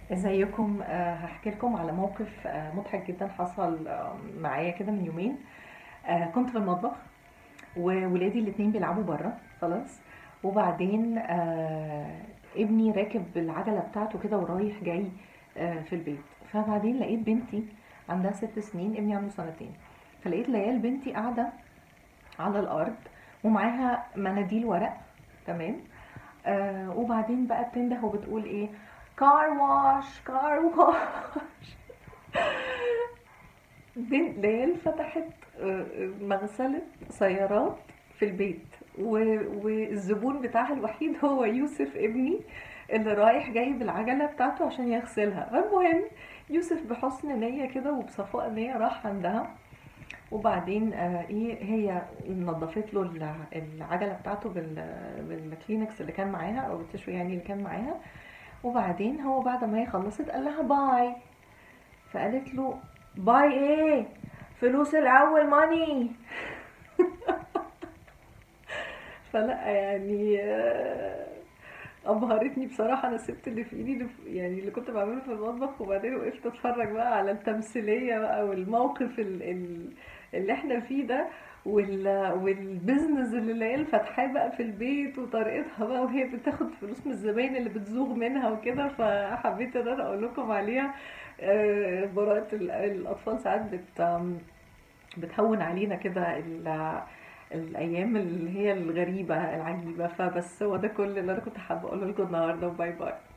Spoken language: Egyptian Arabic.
ازيكم آه، هحكي لكم على موقف آه، مضحك جدا حصل آه، معايا كده من يومين آه، كنت في المطبخ وولادي الاتنين بيلعبوا بره خلاص وبعدين آه، ابني راكب العجلة بتاعته كده ورايح جاي آه، في البيت فبعدين لقيت بنتي عندها ست سنين ابني عنده سنتين فلقيت ليال بنتي قاعدة على الأرض ومعاها مناديل ورق تمام آه وبعدين بقى بتنده وبتقول ايه كار واش كار واش بنت ليال فتحت آه، آه، مغسلة سيارات في البيت و- والزبون بتاعها الوحيد هو يوسف ابني اللي رايح جاي بالعجلة بتاعته عشان يغسلها فالمهم يوسف بحسن نية كده وبصفاء نية راح عندها وبعدين آه ايه هي نظفت له الع- العجله بتاعته بال بالكلينكس اللي كان معاها او التشو يعني اللي كان معاها وبعدين هو بعد ما هي خلصت قال لها باي فقالت له باي ايه فلوس الاول ماني فلا يعني آه، ابهرتني بصراحه انا سبت اللي في ايدي اللي في- يعني اللي كنت بعمله في المطبخ وبعدين وقفت اتفرج بقى على التمثيليه بقى والموقف ال- ال- اللي احنا فيه ده وال والبيزنس اللي العيال فاتحاه بقى في البيت وطريقتها بقى وهي بتاخد فلوس من الزباين اللي بتزوغ منها وكده فحبيت ان انا اقول لكم عليها آه، براءة ال- الاطفال ساعات بت بتهون علينا كده ال- الايام اللي هي الغريبه العجيبه فبس هو ده كل اللي انا كنت حابه اقوله لكم النهارده وباي باي